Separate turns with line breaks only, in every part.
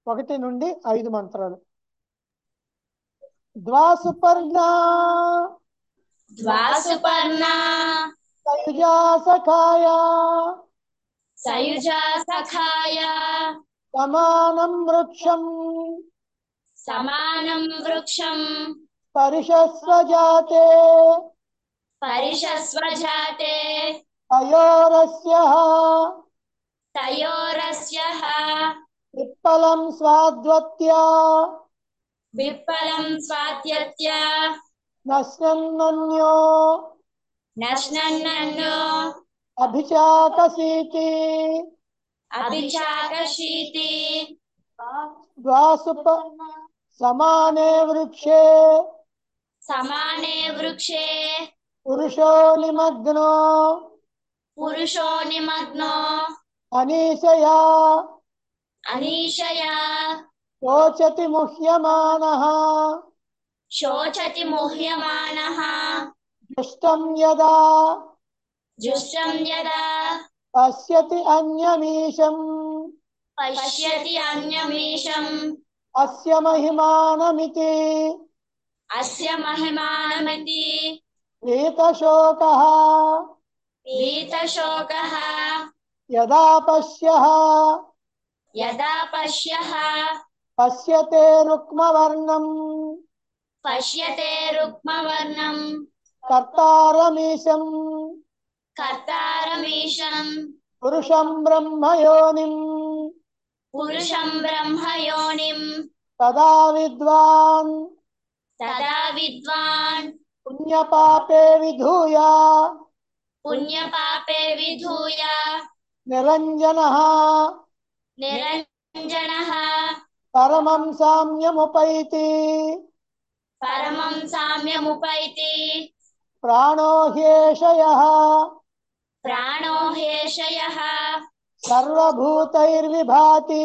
ఒకటి నుండి ఐదు మంత్రాలు ద్వాసుపర్ణ
ద్వాసుపర్ణా
సయుజా సఖాయ
సయుజా సఖాయ
సమానం వృక్షం
సమానం వృక్షం
పరిషస్వజాతే
పరిషస్వజాతే
తయోరస్య
తయోరస్య
విప్పలం స్వాద్వత్యా
విప్పలం స్వాత్యత్య
నశ్నన్నన్యో
నశ్నన్నో
అభిచాకసీతి
అభిచాకశీతి
ద్వాసుప సమానే వృక్షే
సమానే వృక్షే
పురుషో నిమగ్నో
పురుషో నిమగ్నో
అనీశయా
అనీషయా
శోచతి ముహ్యమానః
శోచతి ముహ్యమానః
దుష్టం యదా
జుష్టం యదా
పశ్యతి అన్యమీశం
పశ్యతి అన్యమీశం
అస్య మహిమానమితి
అస్య మహిమానమితి
వీతశోకः
వీతశోకः
యదా పశ్యः
యదా పశ్యః
పశ్యతే రుక్మవర్ణం
పశ్యతే రుక్మవర్ణం
కర్తారమీశం
కర్తారమీశం
పురుషం బ్రహ్మయోనిం
పురుషం బ్రహ్మయోనిం
తదా విద్వాన్
తదా విద్వాన్
పుణ్యపాపే విధూయ
పుణ్యపాపే విధూయ
నిరంజన
నిరంజనః
పరమం సామ్యముపైతి
పరమం సామ్యముపైతి
ప్రాణో హ్యేషయ
ప్రాణో హేషయః
సర్వభూతైర్విభాతి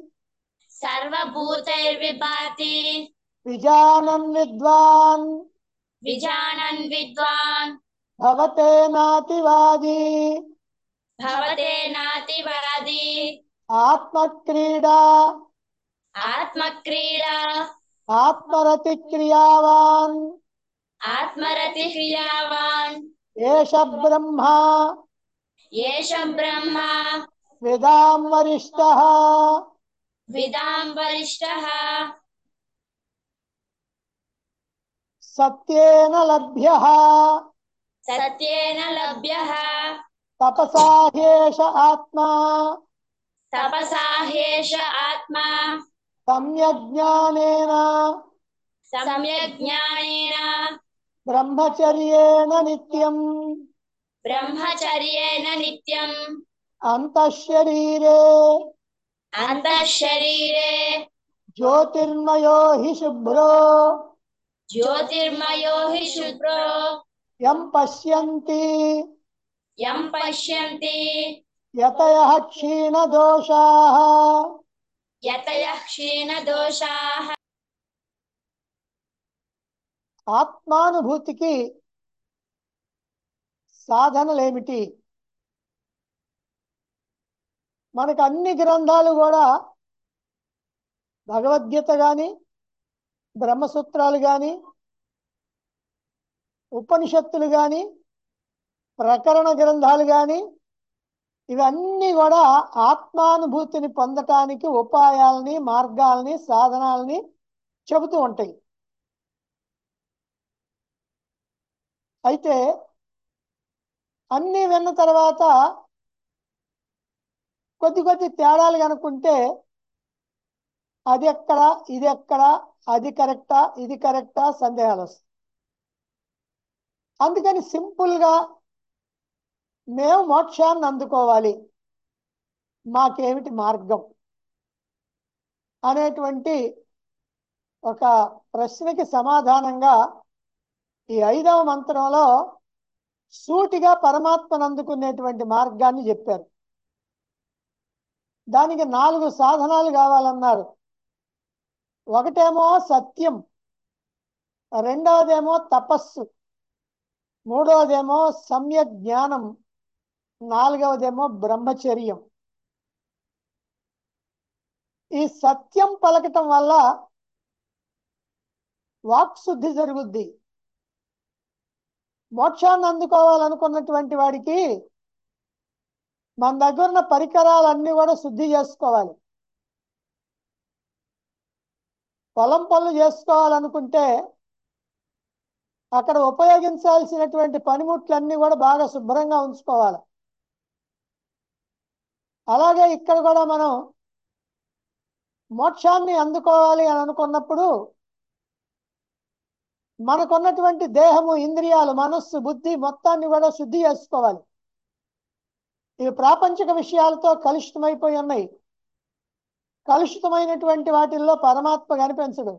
సర్వభూతైర్విభాతి
విజానన్ విద్వాన్
విజానన్ విద్వాన్
భవతే నాతివాది
భవతే నాతివాది
ఆత్మక్రీడా
ఆత్మక్రీడా
ఆత్మరతి క్రియావాన్
ఆత్మరతి క్రియావాన్
ఏష బ్రహ్మ
ఏష బ్రహ్మ
విదాం వరిష్ట
విదాం వరిష్టః
సత్యేన లభ్య
సత్యేన లభ్యః
తపసా హ్యేష ఆత్మా
తపసా హ్యేష ఆత్మా
సమ్యజ్ఞానేన
సమ్యజ్ఞానేన
బ్రహ్మచర్యేణ నిత్యం
బ్రహ్మచర్యేణ నిత్యం
అంతఃశరీరే
అంతఃశరీరే
జ్యోతిర్మయో హి శుభ్రో
జ్యోతిర్మయో హి శుభ్రో
యం పశ్యంతి
యం పశ్యంతి
యతయ క్షీణదోషా
యతయః క్షీణదోషాః
ఆత్మానుభూతికి సాధనలేమిటి మనకు అన్ని గ్రంథాలు కూడా భగవద్గీత కానీ బ్రహ్మసూత్రాలు కానీ ఉపనిషత్తులు కానీ ప్రకరణ గ్రంథాలు కానీ ఇవన్నీ కూడా ఆత్మానుభూతిని పొందటానికి ఉపాయాలని మార్గాల్ని సాధనాలని చెబుతూ ఉంటాయి అయితే అన్నీ విన్న తర్వాత కొద్ది కొద్ది తేడాలు కనుక్కుంటే అది ఎక్కడ ఇది ఎక్కడ అది కరెక్టా ఇది కరెక్టా సందేహాలు వస్తాయి అందుకని సింపుల్గా మేము మోక్షాన్ని అందుకోవాలి మాకేమిటి మార్గం అనేటువంటి ఒక ప్రశ్నకి సమాధానంగా ఈ ఐదవ మంత్రంలో సూటిగా పరమాత్మను అందుకునేటువంటి మార్గాన్ని చెప్పారు దానికి నాలుగు సాధనాలు కావాలన్నారు ఒకటేమో సత్యం రెండవదేమో తపస్సు మూడవదేమో సమ్య జ్ఞానం నాలుగవదేమో బ్రహ్మచర్యం ఈ సత్యం పలకటం వల్ల వాక్ శుద్ధి జరుగుద్ది మోక్షాన్ని అందుకోవాలనుకున్నటువంటి వాడికి మన దగ్గర ఉన్న పరికరాలన్నీ కూడా శుద్ధి చేసుకోవాలి పొలం పనులు చేసుకోవాలనుకుంటే అక్కడ ఉపయోగించాల్సినటువంటి పనిముట్లన్నీ కూడా బాగా శుభ్రంగా ఉంచుకోవాలి అలాగే ఇక్కడ కూడా మనం మోక్షాన్ని అందుకోవాలి అని అనుకున్నప్పుడు మనకున్నటువంటి దేహము ఇంద్రియాలు మనస్సు బుద్ధి మొత్తాన్ని కూడా శుద్ధి చేసుకోవాలి ఇవి ప్రాపంచిక విషయాలతో కలుషితమైపోయి ఉన్నాయి కలుషితమైనటువంటి వాటిల్లో పరమాత్మ కనిపించడు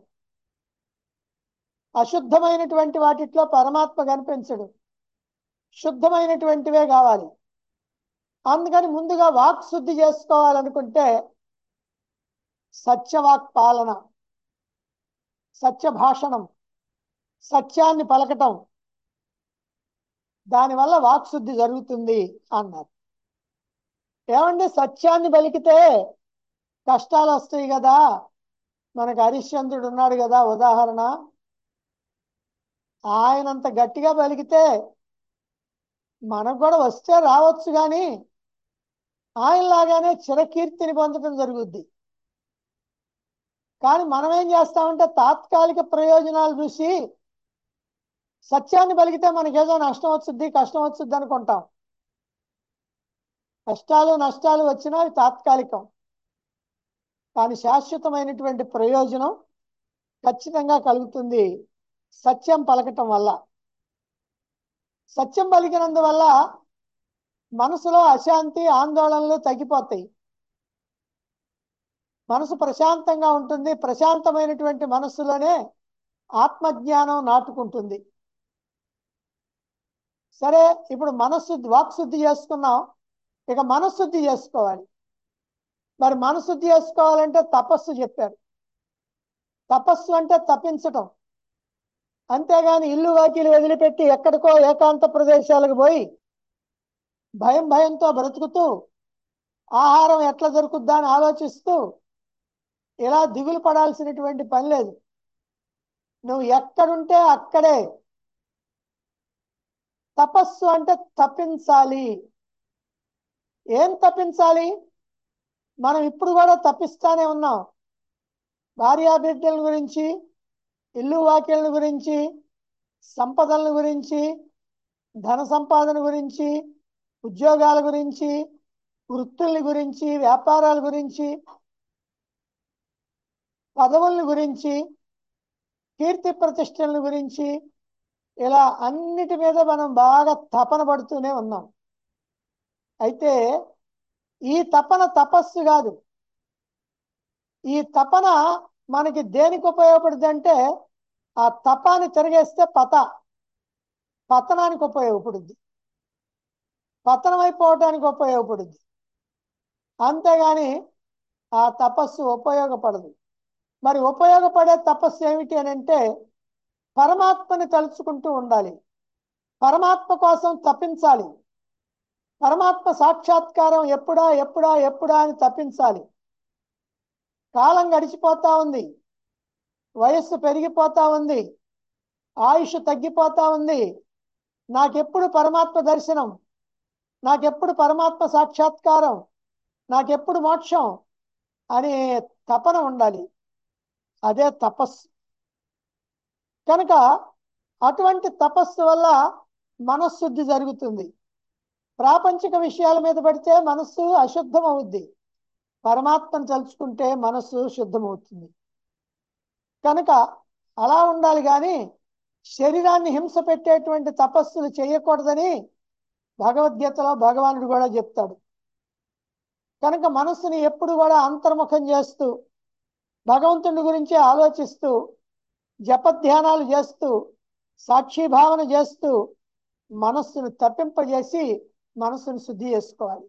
అశుద్ధమైనటువంటి వాటిట్లో పరమాత్మ కనిపించడు శుద్ధమైనటువంటివే కావాలి అందుకని ముందుగా వాక్ శుద్ధి చేసుకోవాలనుకుంటే సత్యవాక్ పాలన సత్య భాషణం సత్యాన్ని పలకటం దానివల్ల వాక్శుద్ధి జరుగుతుంది అన్నారు ఏమండి సత్యాన్ని పలికితే కష్టాలు వస్తాయి కదా మనకు హరిశ్చంద్రుడు ఉన్నాడు కదా ఉదాహరణ ఆయనంత గట్టిగా పలికితే మనకు కూడా వస్తే రావచ్చు కానీ ఆయనలాగానే చిరకీర్తిని పొందడం జరుగుద్ది కానీ మనం ఏం చేస్తామంటే తాత్కాలిక ప్రయోజనాలు చూసి సత్యాన్ని పలికితే మనకేదో నష్టం వస్తుంది కష్టం వస్తుంది అనుకుంటాం కష్టాలు నష్టాలు వచ్చినా అవి తాత్కాలికం కానీ శాశ్వతమైనటువంటి ప్రయోజనం ఖచ్చితంగా కలుగుతుంది సత్యం పలకటం వల్ల సత్యం పలికినందువల్ల మనసులో అశాంతి ఆందోళనలు తగ్గిపోతాయి మనసు ప్రశాంతంగా ఉంటుంది ప్రశాంతమైనటువంటి మనస్సులోనే ఆత్మజ్ఞానం నాటుకుంటుంది సరే ఇప్పుడు మనస్సు వాక్శుద్ధి చేసుకున్నాం ఇక మనశుద్ధి చేసుకోవాలి మరి మనశుద్ధి చేసుకోవాలంటే తపస్సు చెప్పారు తపస్సు అంటే తప్పించటం అంతేగాని ఇల్లు వాకిలు వదిలిపెట్టి ఎక్కడికో ఏకాంత ప్రదేశాలకు పోయి భయం భయంతో బ్రతుకుతూ ఆహారం ఎట్లా దొరుకుద్దా అని ఆలోచిస్తూ ఇలా దిగులు పడాల్సినటువంటి పని లేదు నువ్వు ఎక్కడుంటే అక్కడే తపస్సు అంటే తప్పించాలి ఏం తప్పించాలి మనం ఇప్పుడు కూడా తప్పిస్తానే ఉన్నాం భార్యాబిడ్డల గురించి ఇల్లు వాక్యాల గురించి సంపదల గురించి ధన సంపాదన గురించి ఉద్యోగాల గురించి వృత్తుల గురించి వ్యాపారాల గురించి పదవుల గురించి కీర్తి ప్రతిష్టల గురించి ఇలా అన్నిటి మీద మనం బాగా తపన పడుతూనే ఉన్నాం అయితే ఈ తపన తపస్సు కాదు ఈ తపన మనకి దేనికి ఉపయోగపడుతుంది అంటే ఆ తపాన్ని తిరిగేస్తే పత పతనానికి ఉపయోగపడుద్ది పతనం అయిపోవటానికి ఉపయోగపడుద్ది అంతేగాని ఆ తపస్సు ఉపయోగపడదు మరి ఉపయోగపడే తపస్సు ఏమిటి అని అంటే పరమాత్మని తలుచుకుంటూ ఉండాలి పరమాత్మ కోసం తప్పించాలి పరమాత్మ సాక్షాత్కారం ఎప్పుడా ఎప్పుడా ఎప్పుడా అని తప్పించాలి కాలం గడిచిపోతా ఉంది వయస్సు పెరిగిపోతా ఉంది ఆయుష్ తగ్గిపోతా ఉంది నాకెప్పుడు పరమాత్మ దర్శనం నాకెప్పుడు పరమాత్మ సాక్షాత్కారం నాకెప్పుడు మోక్షం అనే తపన ఉండాలి అదే తపస్సు కనుక అటువంటి తపస్సు వల్ల మనశ్శుద్ధి జరుగుతుంది ప్రాపంచిక విషయాల మీద పడితే మనస్సు అశుద్ధం అవుద్ది పరమాత్మను తలుచుకుంటే మనస్సు శుద్ధమవుతుంది కనుక అలా ఉండాలి కానీ శరీరాన్ని హింస పెట్టేటువంటి తపస్సులు చేయకూడదని భగవద్గీతలో భగవానుడు కూడా చెప్తాడు కనుక మనస్సుని ఎప్పుడు కూడా అంతర్ముఖం చేస్తూ భగవంతుడి గురించి ఆలోచిస్తూ జపధ్యానాలు చేస్తూ సాక్షిభావన చేస్తూ మనస్సును తప్పింపజేసి మనస్సును శుద్ధి చేసుకోవాలి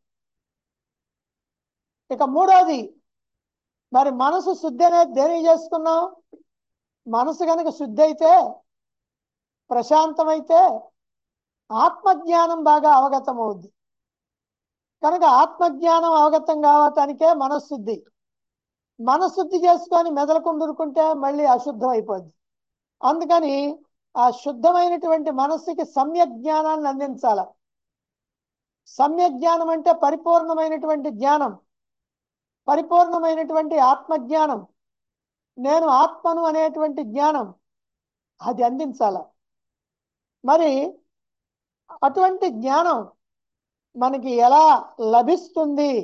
ఇక మూడోది మరి మనసు శుద్ధి అనేది దేనికి చేసుకున్నాం మనసు కనుక శుద్ధి అయితే ప్రశాంతమైతే ఆత్మజ్ఞానం బాగా అవగతం అవుద్ది కనుక ఆత్మజ్ఞానం అవగతం కావటానికే మనశుద్ధి మనశుద్ధి చేసుకొని మెదలకుండుకుంటే మళ్ళీ అశుద్ధం అయిపోద్ది అందుకని ఆ శుద్ధమైనటువంటి మనస్సుకి సమ్యక్ జ్ఞానాన్ని అందించాల సమ్యక్ జ్ఞానం అంటే పరిపూర్ణమైనటువంటి జ్ఞానం పరిపూర్ణమైనటువంటి ఆత్మజ్ఞానం నేను ఆత్మను అనేటువంటి జ్ఞానం అది అందించాల మరి అటువంటి జ్ఞానం మనకి ఎలా లభిస్తుంది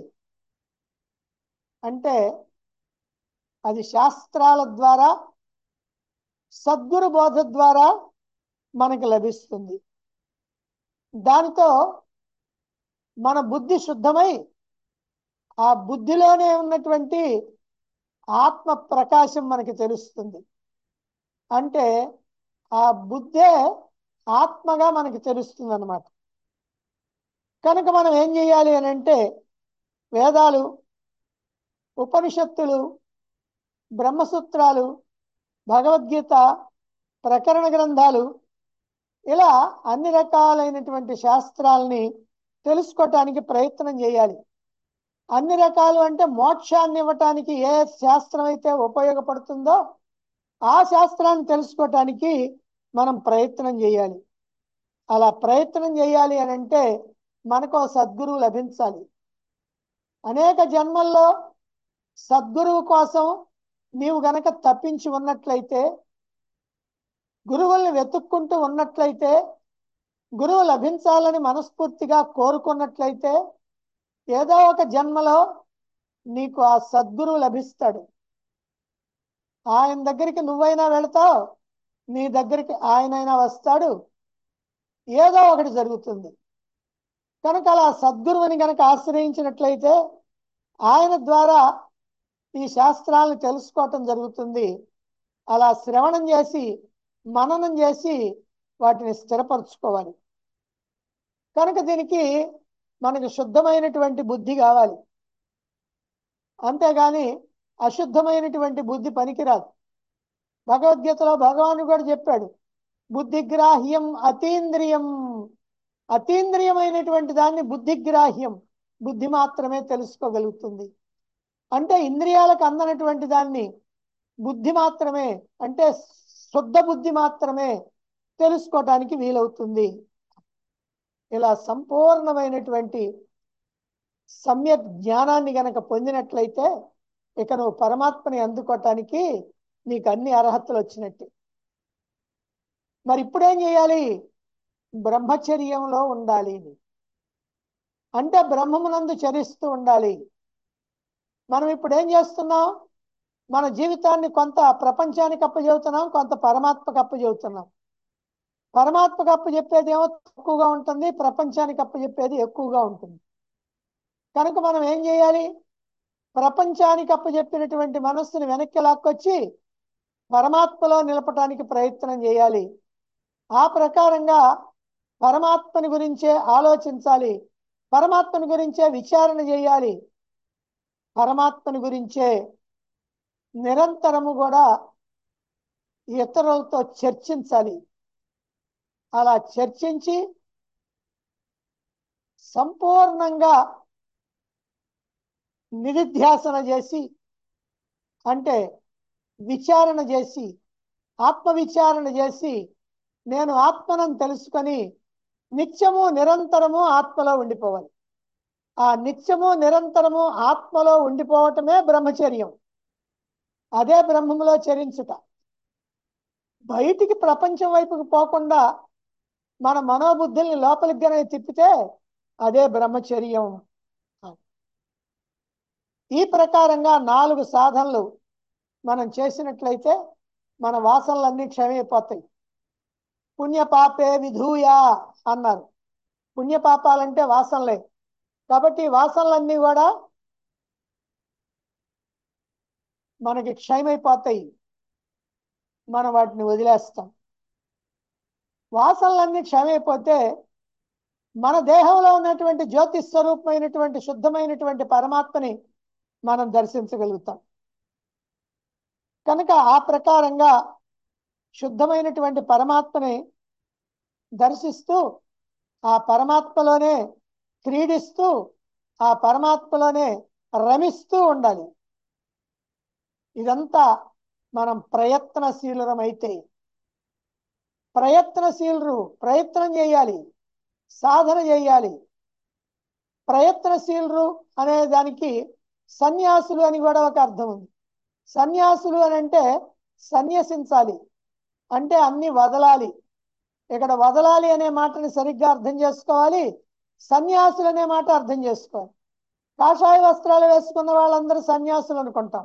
అంటే అది శాస్త్రాల ద్వారా సద్గురు బోధ ద్వారా మనకి లభిస్తుంది దానితో మన బుద్ధి శుద్ధమై ఆ బుద్ధిలోనే ఉన్నటువంటి ఆత్మ ప్రకాశం మనకి తెలుస్తుంది అంటే ఆ బుద్ధే ఆత్మగా మనకి తెలుస్తుంది అనమాట కనుక మనం ఏం చేయాలి అని అంటే వేదాలు ఉపనిషత్తులు బ్రహ్మసూత్రాలు భగవద్గీత ప్రకరణ గ్రంథాలు ఇలా అన్ని రకాలైనటువంటి శాస్త్రాలని తెలుసుకోవటానికి ప్రయత్నం చేయాలి అన్ని రకాలు అంటే మోక్షాన్ని ఇవ్వటానికి ఏ శాస్త్రం అయితే ఉపయోగపడుతుందో ఆ శాస్త్రాన్ని తెలుసుకోవటానికి మనం ప్రయత్నం చేయాలి అలా ప్రయత్నం చేయాలి అని అంటే మనకు సద్గురువు లభించాలి అనేక జన్మల్లో సద్గురువు కోసం నీవు గనక తప్పించి ఉన్నట్లయితే గురువుల్ని వెతుక్కుంటూ ఉన్నట్లయితే గురువు లభించాలని మనస్ఫూర్తిగా కోరుకున్నట్లయితే ఏదో ఒక జన్మలో నీకు ఆ సద్గురువు లభిస్తాడు ఆయన దగ్గరికి నువ్వైనా వెళతావు నీ దగ్గరికి ఆయనైనా వస్తాడు ఏదో ఒకటి జరుగుతుంది కనుక అలా సద్గురువుని గనక ఆశ్రయించినట్లయితే ఆయన ద్వారా ఈ శాస్త్రాలను తెలుసుకోవటం జరుగుతుంది అలా శ్రవణం చేసి మననం చేసి వాటిని స్థిరపరచుకోవాలి కనుక దీనికి మనకు శుద్ధమైనటువంటి బుద్ధి కావాలి అంతేగాని అశుద్ధమైనటువంటి బుద్ధి పనికిరాదు భగవద్గీతలో భగవాను కూడా చెప్పాడు బుద్ధిగ్రాహ్యం అతీంద్రియం అతీంద్రియమైనటువంటి దాన్ని బుద్ధిగ్రాహ్యం బుద్ధి మాత్రమే తెలుసుకోగలుగుతుంది అంటే ఇంద్రియాలకు అందనటువంటి దాన్ని బుద్ధి మాత్రమే అంటే శుద్ధ బుద్ధి మాత్రమే తెలుసుకోవటానికి వీలవుతుంది ఇలా సంపూర్ణమైనటువంటి సమ్యక్ జ్ఞానాన్ని గనక పొందినట్లయితే ఇక నువ్వు పరమాత్మని అందుకోవటానికి నీకు అన్ని అర్హతలు వచ్చినట్టే మరి ఇప్పుడేం చేయాలి బ్రహ్మచర్యంలో ఉండాలి అంటే బ్రహ్మమునందు చరిస్తూ ఉండాలి మనం ఇప్పుడు ఏం చేస్తున్నాం మన జీవితాన్ని కొంత ప్రపంచానికి అప్పచెబుతున్నాం కొంత పరమాత్మకు అప్పచెబుతున్నాం పరమాత్మకు అప్పచెప్పేది ఏమో తక్కువగా ఉంటుంది ప్రపంచానికి అప్పచెప్పేది ఎక్కువగా ఉంటుంది కనుక మనం ఏం చేయాలి ప్రపంచానికి అప్పచెప్పినటువంటి మనస్సుని వెనక్కి లాక్కొచ్చి పరమాత్మలో నిలపటానికి ప్రయత్నం చేయాలి ఆ ప్రకారంగా పరమాత్మని గురించే ఆలోచించాలి పరమాత్మని గురించే విచారణ చేయాలి పరమాత్మని గురించే నిరంతరము కూడా ఇతరులతో చర్చించాలి అలా చర్చించి సంపూర్ణంగా నిధిధ్యాసన చేసి అంటే విచారణ చేసి ఆత్మ విచారణ చేసి నేను ఆత్మను తెలుసుకొని నిత్యము నిరంతరము ఆత్మలో ఉండిపోవాలి ఆ నిత్యము నిరంతరము ఆత్మలో ఉండిపోవటమే బ్రహ్మచర్యం అదే బ్రహ్మములో చరించుట బయటికి ప్రపంచం వైపుకి పోకుండా మన మనోబుద్ధుల్ని లోపలికి గనే తిప్పితే అదే బ్రహ్మచర్యం ఈ ప్రకారంగా నాలుగు సాధనలు మనం చేసినట్లయితే మన వాసనలన్నీ క్షమైపోతాయి పుణ్యపాపే విధూయ అన్నారు పుణ్యపాపాలంటే వాసనలే కాబట్టి ఈ వాసనలన్నీ కూడా మనకి క్షయమైపోతాయి మనం వాటిని వదిలేస్తాం వాసనలన్నీ క్షయమైపోతే మన దేహంలో ఉన్నటువంటి జ్యోతి స్వరూపమైనటువంటి శుద్ధమైనటువంటి పరమాత్మని మనం దర్శించగలుగుతాం కనుక ఆ ప్రకారంగా శుద్ధమైనటువంటి పరమాత్మని దర్శిస్తూ ఆ పరమాత్మలోనే క్రీడిస్తూ ఆ పరమాత్మలోనే రమిస్తూ ఉండాలి ఇదంతా మనం ప్రయత్నశీలమైతే ప్రయత్నశీలురు ప్రయత్నం చేయాలి సాధన చేయాలి ప్రయత్నశీలురు అనే దానికి సన్యాసులు అని కూడా ఒక అర్థం ఉంది సన్యాసులు అని అంటే సన్యసించాలి అంటే అన్ని వదలాలి ఇక్కడ వదలాలి అనే మాటని సరిగ్గా అర్థం చేసుకోవాలి సన్యాసులు అనే మాట అర్థం చేసుకోవాలి కాషాయ వస్త్రాలు వేసుకున్న వాళ్ళందరూ సన్యాసులు అనుకుంటాం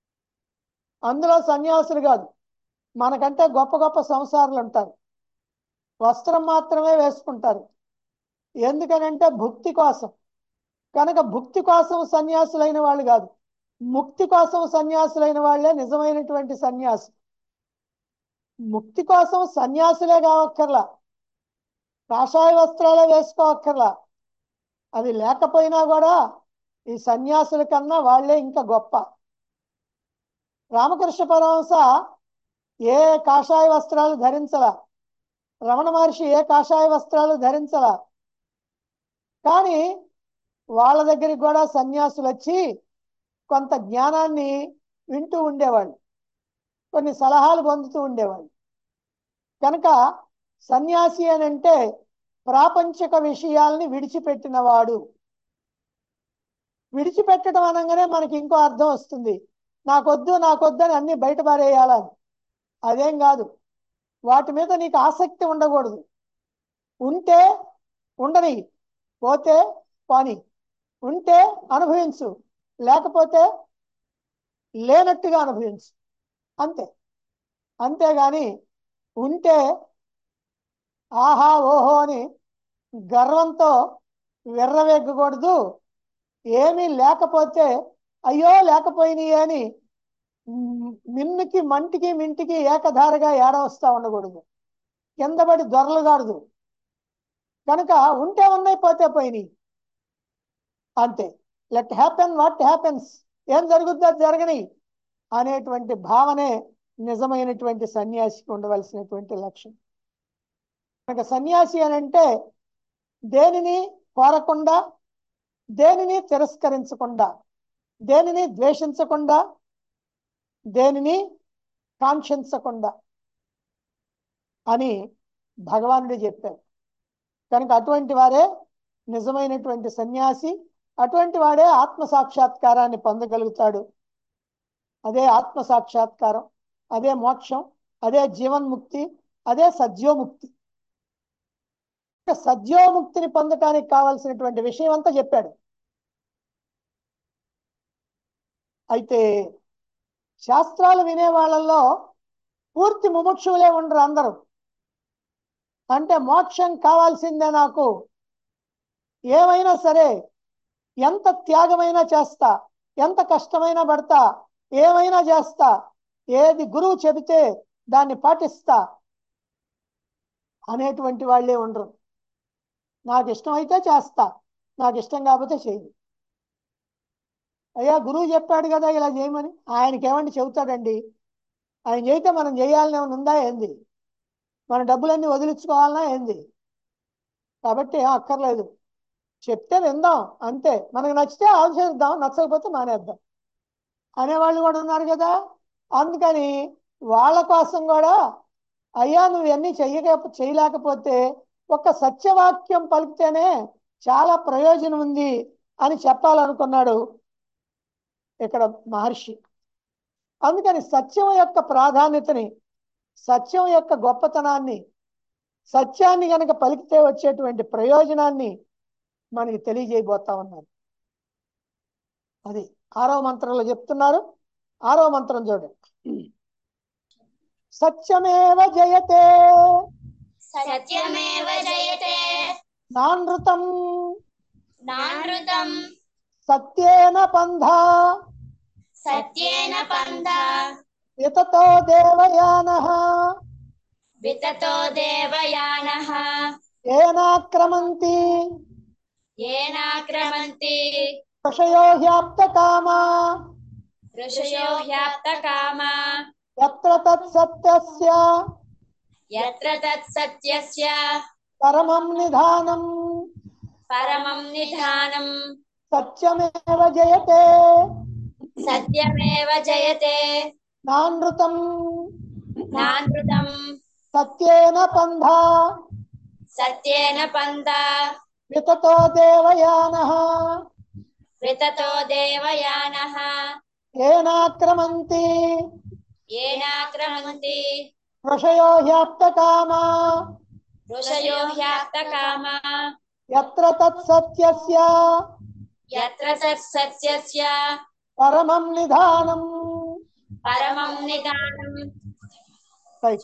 అందులో సన్యాసులు కాదు మనకంటే గొప్ప గొప్ప సంసారులు ఉంటారు వస్త్రం మాత్రమే వేసుకుంటారు ఎందుకనంటే భుక్తి కోసం కనుక భుక్తి కోసం సన్యాసులైన వాళ్ళు కాదు ముక్తి కోసం సన్యాసులైన వాళ్ళే నిజమైనటువంటి సన్యాసి ముక్తి కోసం సన్యాసులే కావక్కర్లా కాషాయ వస్త్రాలే వేసుకోవక్కర్లా అది లేకపోయినా కూడా ఈ సన్యాసుల కన్నా వాళ్ళే ఇంకా గొప్ప రామకృష్ణ పరమహంస ఏ కాషాయ వస్త్రాలు ధరించలా రమణ మహర్షి ఏ కాషాయ వస్త్రాలు ధరించలా కానీ వాళ్ళ దగ్గరికి కూడా సన్యాసులు వచ్చి కొంత జ్ఞానాన్ని వింటూ ఉండేవాళ్ళు కొన్ని సలహాలు పొందుతూ ఉండేవాళ్ళు కనుక సన్యాసి అని అంటే ప్రాపంచిక విషయాల్ని విడిచిపెట్టినవాడు విడిచిపెట్టడం అనగానే మనకి ఇంకో అర్థం వస్తుంది నాకొద్దు నాకొద్దు అని అన్ని బయట పారేయాలని అదేం కాదు వాటి మీద నీకు ఆసక్తి ఉండకూడదు ఉంటే ఉండని పోతే పోని ఉంటే అనుభవించు లేకపోతే లేనట్టుగా అనుభవించు అంతే అంతేగాని ఉంటే ఆహా ఓహో అని గర్వంతో విర్రవేగకూడదు ఏమీ లేకపోతే అయ్యో లేకపోయినాయి అని మ్, మిన్నుకి మంటికి మింటికి ఏకధారగా ఏడవస్తా ఉండకూడదు కిందపడి దొరలగాడదు కనుక ఉంటే ఉన్నాయి పోతే పోయినాయి అంతే లెట్ హ్యాపెన్ వాట్ హ్యాపెన్స్ ఏం జరుగుద్దో అది జరగని అనేటువంటి భావనే నిజమైనటువంటి సన్యాసికి ఉండవలసినటువంటి లక్ష్యం కనుక సన్యాసి అని అంటే దేనిని కోరకుండా దేనిని తిరస్కరించకుండా దేనిని ద్వేషించకుండా దేనిని కాంక్షించకుండా అని భగవానుడు చెప్పారు కనుక అటువంటి వారే నిజమైనటువంటి సన్యాసి అటువంటి వాడే ఆత్మ సాక్షాత్కారాన్ని పొందగలుగుతాడు అదే ఆత్మ సాక్షాత్కారం అదే మోక్షం అదే జీవన్ముక్తి అదే సద్యోముక్తి ఇక సద్యోముక్తిని పొందటానికి కావలసినటువంటి విషయం అంతా చెప్పాడు అయితే శాస్త్రాలు వినే వాళ్ళల్లో పూర్తి ముముక్షువులే ఉండరు అందరూ అంటే మోక్షం కావాల్సిందే నాకు ఏమైనా సరే ఎంత త్యాగమైనా చేస్తా ఎంత కష్టమైనా పడతా ఏమైనా చేస్తా ఏది గురువు చెబితే దాన్ని పాటిస్తా అనేటువంటి వాళ్ళే ఉండరు నాకు ఇష్టమైతే చేస్తా నాకు ఇష్టం కాకపోతే చేయదు అయ్యా గురువు చెప్పాడు కదా ఇలా చేయమని ఆయనకి ఏమండి చెబుతాడండి ఆయన చేయితే మనం చేయాలని ఏమైనా ఉందా ఏంది మన డబ్బులన్నీ వదిలించుకోవాలన్నా ఏంది కాబట్టి ఏం అక్కర్లేదు చెప్తే విందాం అంతే మనకు నచ్చితే ఆలోచిద్దాం నచ్చకపోతే మానేద్దాం అనేవాళ్ళు కూడా ఉన్నారు కదా అందుకని వాళ్ళ కోసం కూడా అయ్యా నువ్వు ఇవన్నీ చెయ్యక చేయలేకపోతే ఒక సత్యవాక్యం పలికితేనే చాలా ప్రయోజనం ఉంది అని చెప్పాలనుకున్నాడు ఇక్కడ మహర్షి అందుకని సత్యం యొక్క ప్రాధాన్యతని సత్యం యొక్క గొప్పతనాన్ని సత్యాన్ని గనక పలికితే వచ్చేటువంటి ప్రయోజనాన్ని మనకి తెలియజేయబోతా ఉన్నారు అది ఆరో మంత్రంలో చెప్తున్నారు ఆరో మంత్రం చూడండి సత్యమేవ జయతే
సత్యమేవ జయతే
నానృతం
నానృతం
సత్యేన పంధా
సత్యేన పంథ
వితతో దేవయాన
వితతో దేవయానః
ఏనాక్రమంతి
ఏనాక్రమంతి
ఋషయో హ్యాప్త కామా
ఋషయో హ్యాప్తకామా
ఎత్ర తత్సత్యస్య
యత్ర తత్సత్యస్య
పరమం నిధానం
పరమం నిధానం
సత్యమేవ జయతే
సత్యమేవ జయతే
నానృతం
నానృతం
సత్యేన పంధా
సత్యేన పంద
వితతో దేవయాన
వితతో దేవయానః
ఏనాక్రమంతి
ఏనాక్రమంతి
ఋషయో హ్యాప్తకామా
ఋషయో హ్యాప్తకామా
యత్ర తత్సత్యస్య
యత్ర సత్సత్యస్య
పరమం నిధానం
పరమం నిదానం
రైట్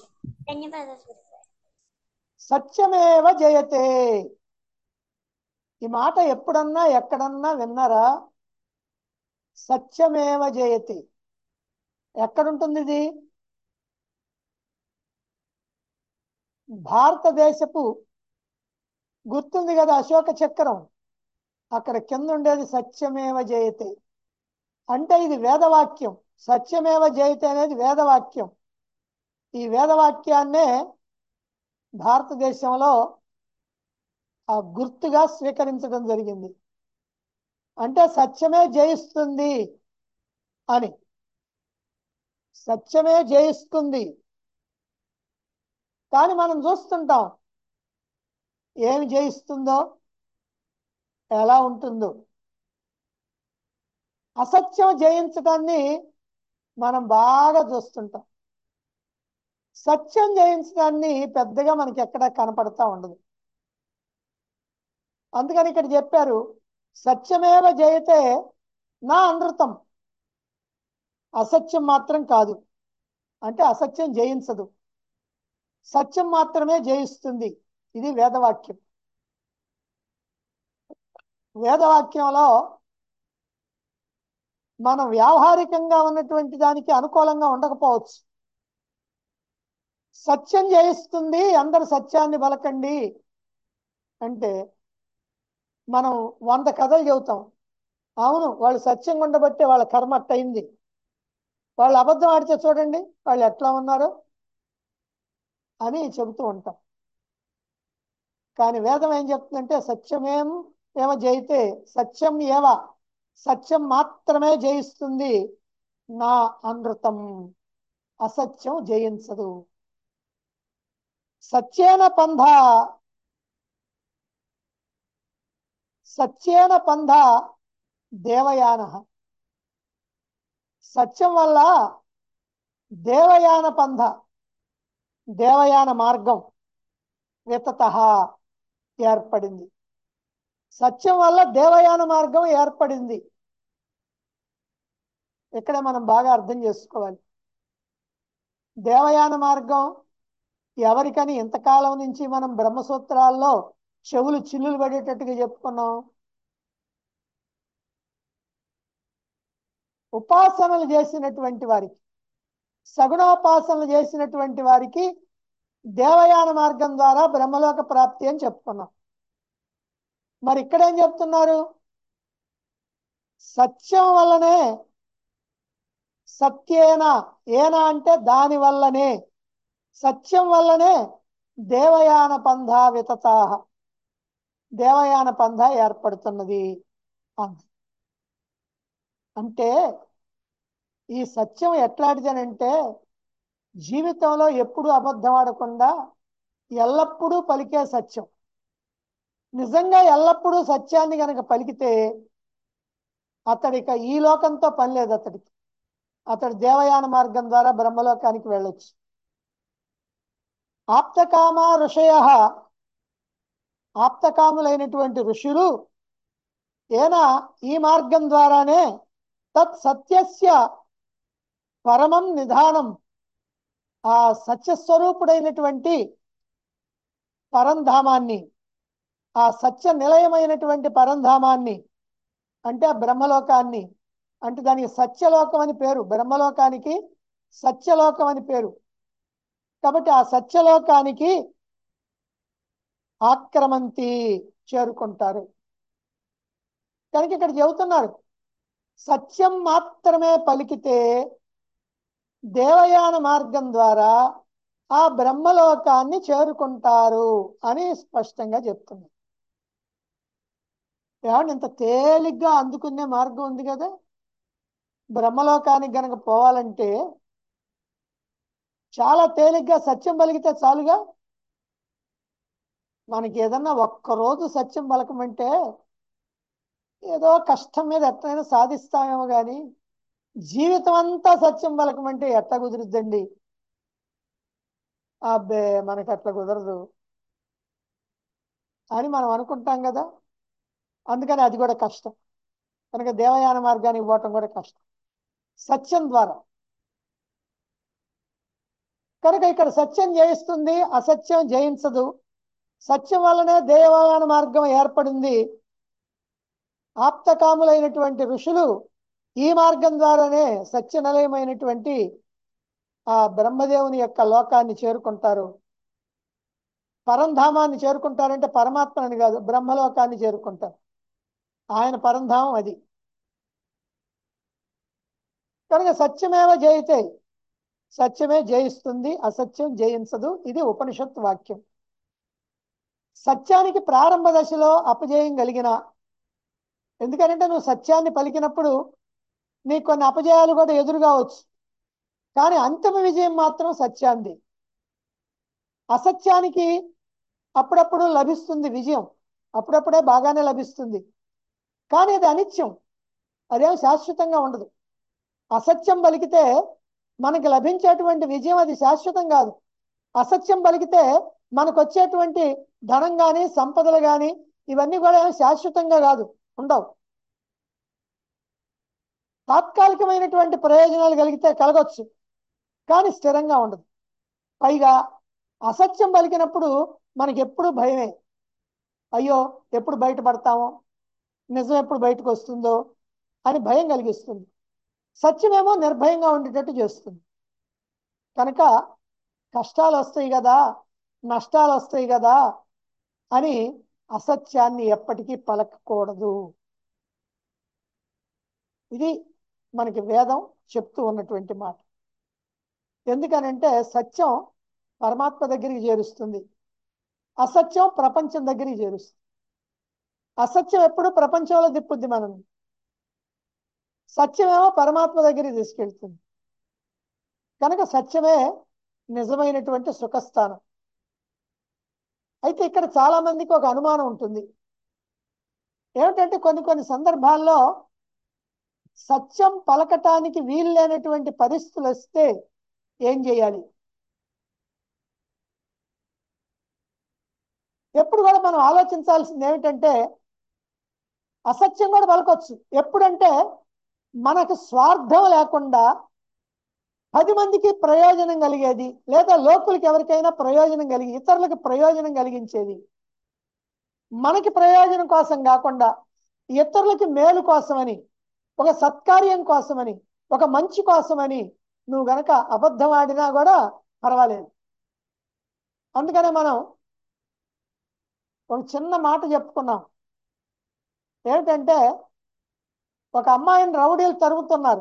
సత్యమేవ జయతే ఈ మాట ఎప్పుడన్నా ఎక్కడన్నా విన్నారా సత్యమేవ జయతే ఎక్కడుంటుంది ఇది భారతదేశపు గుర్తుంది కదా అశోక చక్రం అక్కడ కింద ఉండేది సత్యమేవ జయతే అంటే ఇది వేదవాక్యం సత్యమేవ జయతే అనేది వేదవాక్యం ఈ వేదవాక్యాన్నే భారతదేశంలో ఆ గుర్తుగా స్వీకరించడం జరిగింది అంటే సత్యమే జయిస్తుంది అని సత్యమే జయిస్తుంది కానీ మనం చూస్తుంటాం ఏమి జయిస్తుందో ఎలా ఉంటుందో అసత్యం జయించడాన్ని మనం బాగా చూస్తుంటాం సత్యం జయించడాన్ని పెద్దగా మనకి ఎక్కడ కనపడతా ఉండదు అందుకని ఇక్కడ చెప్పారు సత్యమేవ జయతే నా అనృతం అసత్యం మాత్రం కాదు అంటే అసత్యం జయించదు సత్యం మాత్రమే జయిస్తుంది ఇది వేదవాక్యం వేదవాక్యంలో మనం వ్యావహారికంగా ఉన్నటువంటి దానికి అనుకూలంగా ఉండకపోవచ్చు సత్యం జయిస్తుంది అందరు సత్యాన్ని బలకండి అంటే మనం వంద కథలు చెబుతాం అవును వాళ్ళు సత్యంగా ఉండబట్టే వాళ్ళ కర్మ అట్టయింది వాళ్ళు అబద్ధం ఆడితే చూడండి వాళ్ళు ఎట్లా ఉన్నారు అని చెబుతూ ఉంటాం కానీ వేదం ఏం చెప్తుందంటే సత్యమేం ఏమ జయితే సత్యం ఏవ సత్యం మాత్రమే జయిస్తుంది నా అనృతం అసత్యం జయించదు సత్యేన పంధ సత్యేన పంధ దేవయాన సత్యం వల్ల దేవయాన పంధ దేవయాన మార్గం వితత ఏర్పడింది సత్యం వల్ల దేవయాన మార్గం ఏర్పడింది ఇక్కడ మనం బాగా అర్థం చేసుకోవాలి దేవయాన మార్గం ఎవరికని ఇంతకాలం నుంచి మనం బ్రహ్మసూత్రాల్లో చెవులు చిల్లులు పడేటట్టుగా చెప్పుకున్నాం ఉపాసనలు చేసినటువంటి వారికి సగుణోపాసనలు చేసినటువంటి వారికి దేవయాన మార్గం ద్వారా బ్రహ్మలోక ప్రాప్తి అని చెప్పుకున్నాం మరి ఇక్కడేం చెప్తున్నారు సత్యం వల్లనే సత్యేన ఏన అంటే దాని వల్లనే సత్యం వల్లనే దేవయాన పంధ వితతా దేవయాన పంధ ఏర్పడుతున్నది అంది అంటే ఈ సత్యం ఎట్లాంటిదనంటే జీవితంలో ఎప్పుడు అబద్ధం ఆడకుండా ఎల్లప్పుడూ పలికే సత్యం నిజంగా ఎల్లప్పుడూ సత్యాన్ని గనక పలికితే అతడిక ఈ లోకంతో పని లేదు అతడికి అతడు దేవయాన మార్గం ద్వారా బ్రహ్మలోకానికి వెళ్ళొచ్చు ఆప్తకామ ఋషయ ఆప్తకాములైనటువంటి ఋషులు ఏనా ఈ మార్గం ద్వారానే తత్ సత్యస్య పరమం నిధానం ఆ సత్యస్వరూపుడైనటువంటి పరంధామాన్ని ఆ సత్య నిలయమైనటువంటి పరంధామాన్ని అంటే ఆ బ్రహ్మలోకాన్ని అంటే దానికి సత్యలోకం అని పేరు బ్రహ్మలోకానికి సత్యలోకం అని పేరు కాబట్టి ఆ సత్యలోకానికి ఆక్రమంతి చేరుకుంటారు కనుక ఇక్కడ చెబుతున్నారు సత్యం మాత్రమే పలికితే దేవయాన మార్గం ద్వారా ఆ బ్రహ్మలోకాన్ని చేరుకుంటారు అని స్పష్టంగా చెప్తున్నారు ఏమంటే ఇంత తేలిగ్గా అందుకునే మార్గం ఉంది కదా బ్రహ్మలోకానికి గనక పోవాలంటే చాలా తేలిగ్గా సత్యం పలికితే చాలుగా మనకి ఏదన్నా ఒక్కరోజు సత్యం పలకమంటే ఏదో కష్టం మీద ఎట్లయినా సాధిస్తామేమో కానీ జీవితం అంతా సత్యం పలకమంటే ఎట్లా కుదురుద్దండి అబ్బే మనకి అట్లా కుదరదు అని మనం అనుకుంటాం కదా అందుకని అది కూడా కష్టం కనుక దేవయాన మార్గానికి పోవటం కూడా కష్టం సత్యం ద్వారా కనుక ఇక్కడ సత్యం జయిస్తుంది అసత్యం జయించదు సత్యం వల్లనే దేవయాన మార్గం ఏర్పడింది ఆప్తకాములైనటువంటి ఋషులు ఈ మార్గం ద్వారానే సత్య నిలయమైనటువంటి ఆ బ్రహ్మదేవుని యొక్క లోకాన్ని చేరుకుంటారు పరంధామాన్ని చేరుకుంటారంటే పరమాత్మని కాదు బ్రహ్మలోకాన్ని చేరుకుంటారు ఆయన పరంధామం అది కనుక సత్యమేవ జయితే సత్యమే జయిస్తుంది అసత్యం జయించదు ఇది ఉపనిషత్ వాక్యం సత్యానికి ప్రారంభ దశలో అపజయం కలిగిన ఎందుకంటే నువ్వు సత్యాన్ని పలికినప్పుడు నీకు కొన్ని అపజయాలు కూడా ఎదురుగావచ్చు కానీ అంతిమ విజయం మాత్రం సత్యాంది అసత్యానికి అప్పుడప్పుడు లభిస్తుంది విజయం అప్పుడప్పుడే బాగానే లభిస్తుంది కానీ అది అనిత్యం అదేం శాశ్వతంగా ఉండదు అసత్యం పలికితే మనకి లభించేటువంటి విజయం అది శాశ్వతం కాదు అసత్యం పలికితే మనకు వచ్చేటువంటి ధనం కానీ సంపదలు కానీ ఇవన్నీ కూడా ఏం శాశ్వతంగా కాదు ఉండవు తాత్కాలికమైనటువంటి ప్రయోజనాలు కలిగితే కలగొచ్చు కానీ స్థిరంగా ఉండదు పైగా అసత్యం పలికినప్పుడు మనకి ఎప్పుడు భయమే అయ్యో ఎప్పుడు బయటపడతామో నిజం ఎప్పుడు బయటకు వస్తుందో అని భయం కలిగిస్తుంది సత్యమేమో నిర్భయంగా ఉండేటట్టు చేస్తుంది కనుక కష్టాలు వస్తాయి కదా నష్టాలు వస్తాయి కదా అని అసత్యాన్ని ఎప్పటికీ పలకకూడదు ఇది మనకి వేదం చెప్తూ ఉన్నటువంటి మాట ఎందుకనంటే సత్యం పరమాత్మ దగ్గరికి చేరుస్తుంది అసత్యం ప్రపంచం దగ్గరికి చేరుస్తుంది అసత్యం ఎప్పుడు ప్రపంచంలో దిప్పుద్ది మనం సత్యమేమో పరమాత్మ దగ్గరికి తీసుకెళ్తుంది కనుక సత్యమే నిజమైనటువంటి సుఖస్థానం అయితే ఇక్కడ చాలా మందికి ఒక అనుమానం ఉంటుంది ఏమిటంటే కొన్ని కొన్ని సందర్భాల్లో సత్యం పలకటానికి వీలు లేనటువంటి పరిస్థితులు వస్తే ఏం చేయాలి ఎప్పుడు కూడా మనం ఆలోచించాల్సింది ఏమిటంటే అసత్యం కూడా పలకొచ్చు ఎప్పుడంటే మనకు స్వార్థం లేకుండా పది మందికి ప్రయోజనం కలిగేది లేదా లోకులకి ఎవరికైనా ప్రయోజనం కలిగి ఇతరులకు ప్రయోజనం కలిగించేది మనకి ప్రయోజనం కోసం కాకుండా ఇతరులకి మేలు కోసమని ఒక సత్కార్యం కోసమని ఒక మంచి కోసమని నువ్వు గనక అబద్ధం ఆడినా కూడా పర్వాలేదు అందుకనే మనం ఒక చిన్న మాట చెప్పుకున్నాం ఏమిటంటే ఒక అమ్మాయిని రౌడీలు తరుగుతున్నారు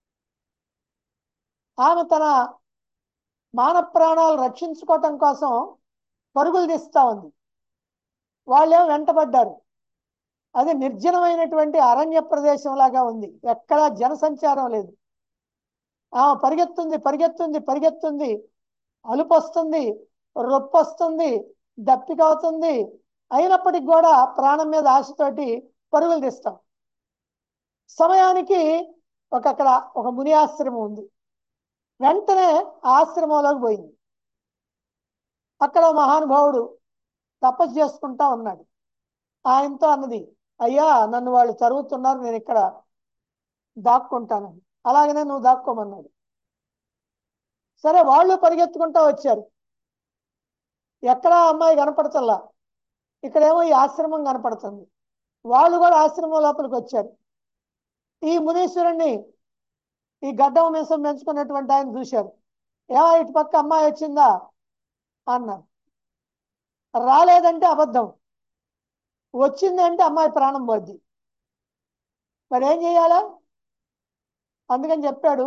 ఆమె తన మాన ప్రాణాలు రక్షించుకోవటం కోసం పరుగులు తీస్తా ఉంది వాళ్ళేమో వెంటబడ్డారు అది నిర్జనమైనటువంటి అరణ్య ప్రదేశం లాగా ఉంది ఎక్కడా జనసంచారం లేదు ఆమె పరిగెత్తుంది పరిగెత్తుంది పరిగెత్తుంది అలుపు వస్తుంది రొప్పి వస్తుంది దప్పిక అవుతుంది అయినప్పటికి కూడా ప్రాణం మీద ఆశతోటి పరుగులు తీస్తాం సమయానికి ఒక అక్కడ ఒక ముని ఆశ్రమం ఉంది వెంటనే ఆశ్రమంలోకి పోయింది అక్కడ మహానుభావుడు తపస్సు చేసుకుంటా ఉన్నాడు ఆయనతో అన్నది అయ్యా నన్ను వాళ్ళు తరుగుతున్నారు నేను ఇక్కడ దాక్కుంటానని అలాగనే నువ్వు దాక్కోమన్నాడు సరే వాళ్ళు పరిగెత్తుకుంటా వచ్చారు ఎక్కడా అమ్మాయి కనపడతల్లా ఇక్కడేమో ఈ ఆశ్రమం కనపడుతుంది వాళ్ళు కూడా ఆశ్రమం లోపలికి వచ్చారు ఈ మునీశ్వరుణ్ణి ఈ గడ్డం మీసం పెంచుకున్నటువంటి ఆయన చూశారు ఏమో ఇటు పక్క అమ్మాయి వచ్చిందా అన్నారు రాలేదంటే అబద్ధం వచ్చింది అంటే అమ్మాయి ప్రాణం పోద్ది మరి ఏం చేయాలా అందుకని చెప్పాడు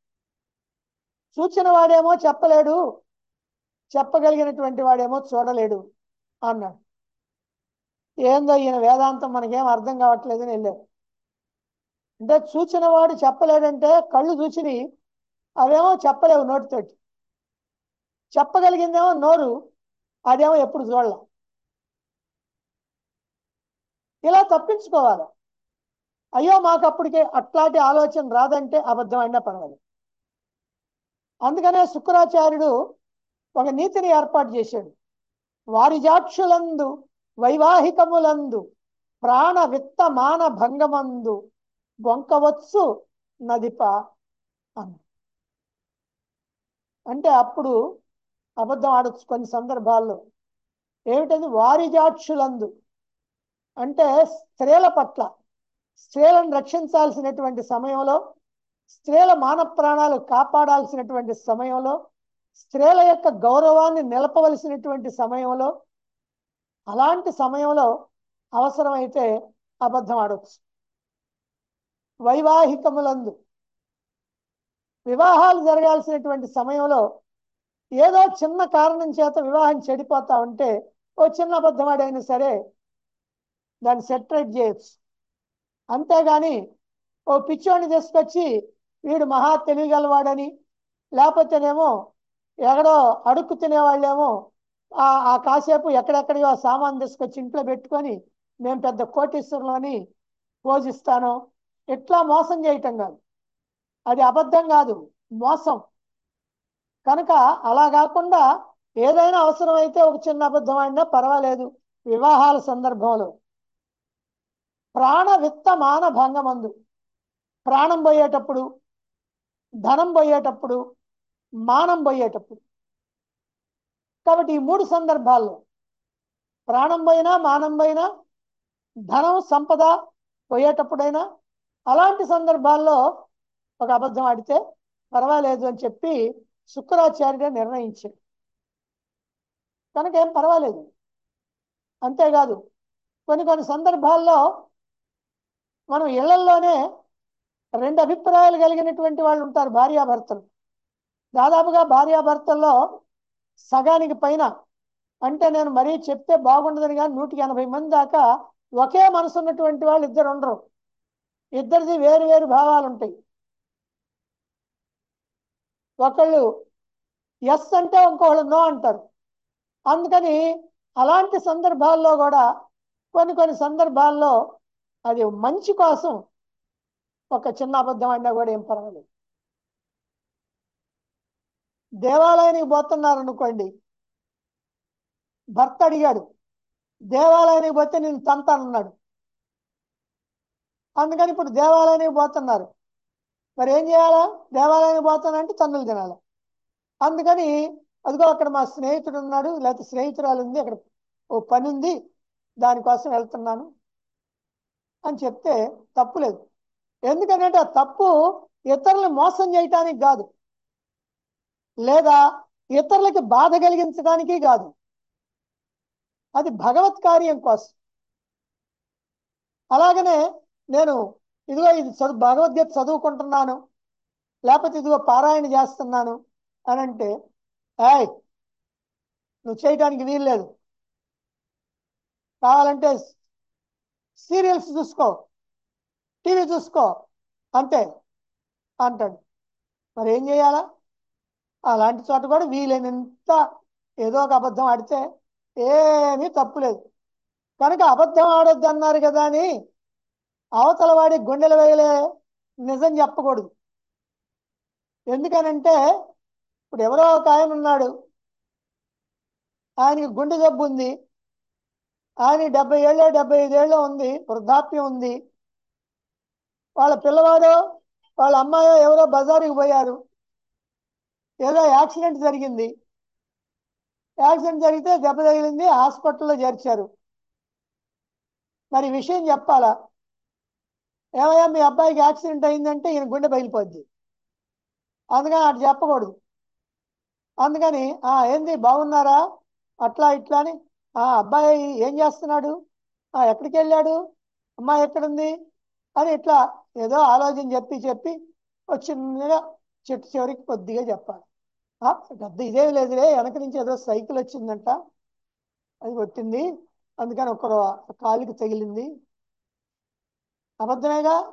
చూచిన వాడేమో చెప్పలేడు చెప్పగలిగినటువంటి వాడేమో చూడలేడు అన్నాడు ఏందో ఈయన వేదాంతం మనకేం అర్థం కావట్లేదని వెళ్ళారు అంటే చూచిన వాడు చెప్పలేడంటే కళ్ళు చూసిని అవేమో చెప్పలేవు నోటితోటి చెప్పగలిగిందేమో నోరు అదేమో ఎప్పుడు చూడాల ఇలా తప్పించుకోవాలి అయ్యో మాకు అప్పటికే అట్లాంటి ఆలోచన రాదంటే అబద్ధం అయినా పర్వాలేదు అందుకనే శుక్రాచార్యుడు ఒక నీతిని ఏర్పాటు చేశాడు వారి జాక్షులందు వైవాహికములందు ప్రాణ విత్త మాన భంగమందు బొంకవచ్చు నదిప అన్న అంటే అప్పుడు అబద్ధం ఆడొచ్చు కొన్ని సందర్భాల్లో ఏమిటది వారి జాక్షులందు అంటే స్త్రీల పట్ల స్త్రీలను రక్షించాల్సినటువంటి సమయంలో స్త్రీల మాన ప్రాణాలు కాపాడాల్సినటువంటి సమయంలో స్త్రీల యొక్క గౌరవాన్ని నిలపవలసినటువంటి సమయంలో అలాంటి సమయంలో అవసరమైతే అబద్ధం ఆడవచ్చు వైవాహికములందు వివాహాలు జరగాల్సినటువంటి సమయంలో ఏదో చిన్న కారణం చేత వివాహం చెడిపోతా ఉంటే ఓ చిన్న అబద్ధం ఆడైనా సరే దాన్ని సెటరేట్ చేయొచ్చు అంతేగాని ఓ పిచ్చోడిని తీసుకొచ్చి వీడు మహా తెలియగలవాడని లేకపోతేనేమో ఎక్కడో అడుక్కు తినేవాళ్ళేమో ఆ ఆ కాసేపు ఎక్కడెక్కడియో సామాన్ తీసుకొచ్చి ఇంట్లో పెట్టుకొని మేము పెద్ద కోటీశ్వరులు అని పోజిస్తాను ఇట్లా మోసం చేయటం కాదు అది అబద్ధం కాదు మోసం కనుక అలా కాకుండా ఏదైనా అవసరమైతే ఒక చిన్న అబద్ధం అయినా పర్వాలేదు వివాహాల సందర్భంలో ప్రాణ విత్త మాన భంగమందు ప్రాణం పోయేటప్పుడు ధనం పోయేటప్పుడు మానం పోయేటప్పుడు కాబట్టి ఈ మూడు సందర్భాల్లో ప్రాణం పోయినా మానం పోయినా ధనం సంపద పోయేటప్పుడైనా అలాంటి సందర్భాల్లో ఒక అబద్ధం ఆడితే పర్వాలేదు అని చెప్పి శుక్రాచార్యుడు నిర్ణయించాడు కనుక ఏం పర్వాలేదు అంతేకాదు కొన్ని కొన్ని సందర్భాల్లో మనం ఇళ్లల్లోనే రెండు అభిప్రాయాలు కలిగినటువంటి వాళ్ళు ఉంటారు భార్యాభర్తలు దాదాపుగా భార్యాభర్తల్లో సగానికి పైన అంటే నేను మరీ చెప్తే బాగుండదని కానీ నూటికి ఎనభై మంది దాకా ఒకే మనసు ఉన్నటువంటి వాళ్ళు ఇద్దరు ఉండరు ఇద్దరిది వేరు వేరు భావాలు ఉంటాయి ఒకళ్ళు ఎస్ అంటే ఇంకొకళ్ళు నో అంటారు అందుకని అలాంటి సందర్భాల్లో కూడా కొన్ని కొన్ని సందర్భాల్లో అది మంచి కోసం ఒక చిన్న అబద్ధం అయినా కూడా ఏం పర్వాలేదు దేవాలయానికి పోతున్నారు అనుకోండి భర్త అడిగాడు దేవాలయానికి పోతే నేను తంతానన్నాడు అందుకని ఇప్పుడు దేవాలయానికి పోతున్నారు మరి ఏం చేయాలా దేవాలయానికి పోతానంటే తన్నులు తినాలి అందుకని అదిగో అక్కడ మా స్నేహితుడు ఉన్నాడు లేకపోతే స్నేహితురాలు ఉంది అక్కడ ఓ పని ఉంది దానికోసం వెళ్తున్నాను అని చెప్తే తప్పు లేదు ఎందుకంటే ఆ తప్పు ఇతరులను మోసం చేయటానికి కాదు లేదా ఇతరులకి బాధ కలిగించడానికి కాదు అది భగవత్ కార్యం కోసం అలాగనే నేను ఇదిగో ఇది చదువు భగవద్గీత చదువుకుంటున్నాను లేకపోతే ఇదిగో పారాయణ చేస్తున్నాను అని అంటే ఏయ్ నువ్వు చేయటానికి వీల్లేదు కావాలంటే సీరియల్స్ చూసుకో టీవీ చూసుకో అంతే అంటాడు మరి ఏం చేయాలా అలాంటి చోట కూడా వీలైనంత ఏదో ఒక అబద్ధం ఆడితే ఏమీ తప్పులేదు కనుక అబద్ధం ఆడొద్దు అన్నారు కదా అని అవతల వాడి గుండెలు వేయలే నిజం చెప్పకూడదు ఎందుకనంటే ఇప్పుడు ఎవరో ఒక ఆయన ఉన్నాడు ఆయనకి గుండె జబ్బు ఉంది ఆయన డెబ్బై ఏళ్ళు డెబ్బై ఐదేళ్ళు ఉంది వృద్ధాప్యం ఉంది వాళ్ళ పిల్లవాడు వాళ్ళ అమ్మాయో ఎవరో బజారుకి పోయారు ఏదో యాక్సిడెంట్ జరిగింది యాక్సిడెంట్ జరిగితే దెబ్బ తగిలింది హాస్పిటల్లో చేర్చారు మరి విషయం చెప్పాలా ఏమయ్యా మీ అబ్బాయికి యాక్సిడెంట్ అయిందంటే ఈయన గుండె బయలిపోద్ది అందుకని అటు చెప్పకూడదు అందుకని ఆ ఏంది బాగున్నారా అట్లా ఇట్లా అని ఆ అబ్బాయి ఏం చేస్తున్నాడు ఆ ఎక్కడికి వెళ్ళాడు అమ్మాయి ఎక్కడుంది అని ఇట్లా ఏదో ఆలోచన చెప్పి చెప్పి ఒక చిన్నగా చెట్టు చివరికి కొద్దిగా చెప్పాలి ఆ, పెద్ద ఇదేం లేదులే వెనక నుంచి ఏదో సైకిల్ వచ్చిందంట అది కొట్టింది అందుకని ఒక కాలుకి తగిలింది అబద్ధమేగా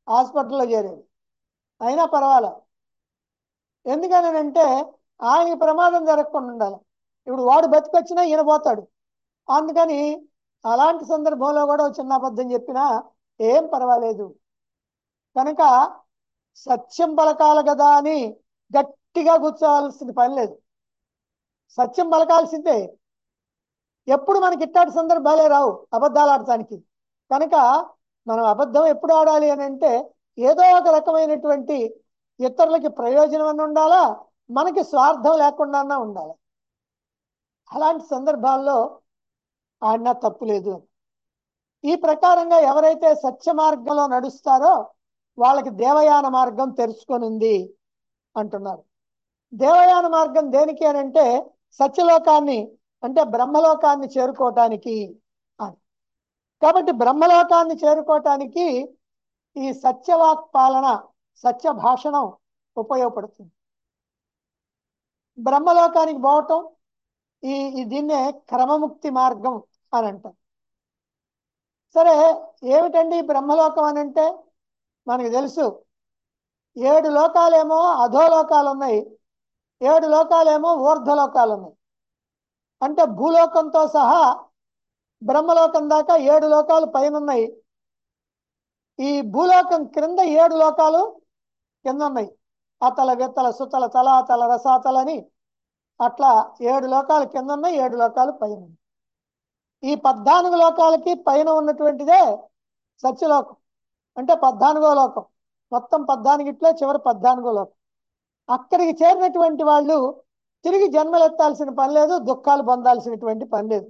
హాస్పిటల్లో చేరేది అయినా పర్వాలే ఎందుకని అంటే ఆయనకి ప్రమాదం జరగకుండా ఉండాలి ఇప్పుడు వాడు బతికొచ్చినా ఈయన పోతాడు అందుకని అలాంటి సందర్భంలో కూడా ఒక చిన్న అబద్ధం చెప్పినా ఏం పర్వాలేదు కనుక సత్యం పలకాలి కదా అని గట్టిగా కూర్చోవాల్సిన పని లేదు సత్యం పలకాల్సిందే ఎప్పుడు మనకి ఇట్టాటి సందర్భాలే రావు అబద్ధాలు ఆడటానికి కనుక మనం అబద్ధం ఎప్పుడు ఆడాలి అని అంటే ఏదో ఒక రకమైనటువంటి ఇతరులకి ప్రయోజనం అని ఉండాలా మనకి స్వార్థం లేకుండా ఉండాలి అలాంటి సందర్భాల్లో ఆడినా తప్పు లేదు అని ఈ ప్రకారంగా ఎవరైతే సత్య మార్గంలో నడుస్తారో వాళ్ళకి దేవయాన మార్గం తెరుచుకొని ఉంది అంటున్నారు దేవయాన మార్గం దేనికి అని అంటే సత్యలోకాన్ని అంటే బ్రహ్మలోకాన్ని చేరుకోవటానికి అని కాబట్టి బ్రహ్మలోకాన్ని చేరుకోవటానికి ఈ సత్యవాక్ పాలన సత్య భాషణం ఉపయోగపడుతుంది బ్రహ్మలోకానికి పోవటం ఈ ఈ దీన్నే క్రమముక్తి మార్గం అని అంటారు సరే ఏమిటండి ఈ బ్రహ్మలోకం అని అంటే మనకు తెలుసు ఏడు లోకాలేమో అధోలోకాలు ఉన్నాయి ఏడు లోకాలేమో ఊర్ధ్వలోకాలు ఉన్నాయి అంటే భూలోకంతో సహా బ్రహ్మలోకం దాకా ఏడు లోకాలు పైన ఉన్నాయి ఈ భూలోకం క్రింద ఏడు లోకాలు కింద ఉన్నాయి అతల విత్తల సుతల తలాతల రసాతలని అట్లా ఏడు లోకాలు కింద ఉన్నాయి ఏడు లోకాలు పైన ఉన్నాయి ఈ పద్నాలుగు లోకాలకి పైన ఉన్నటువంటిదే సత్యలోకం అంటే పద్నాలుగో లోకం మొత్తం పద్నాలుగిట్లో చివరి పద్నాలుగో లోకం అక్కడికి చేరినటువంటి వాళ్ళు తిరిగి జన్మలెత్తాల్సిన పని లేదు దుఃఖాలు పొందాల్సినటువంటి పని లేదు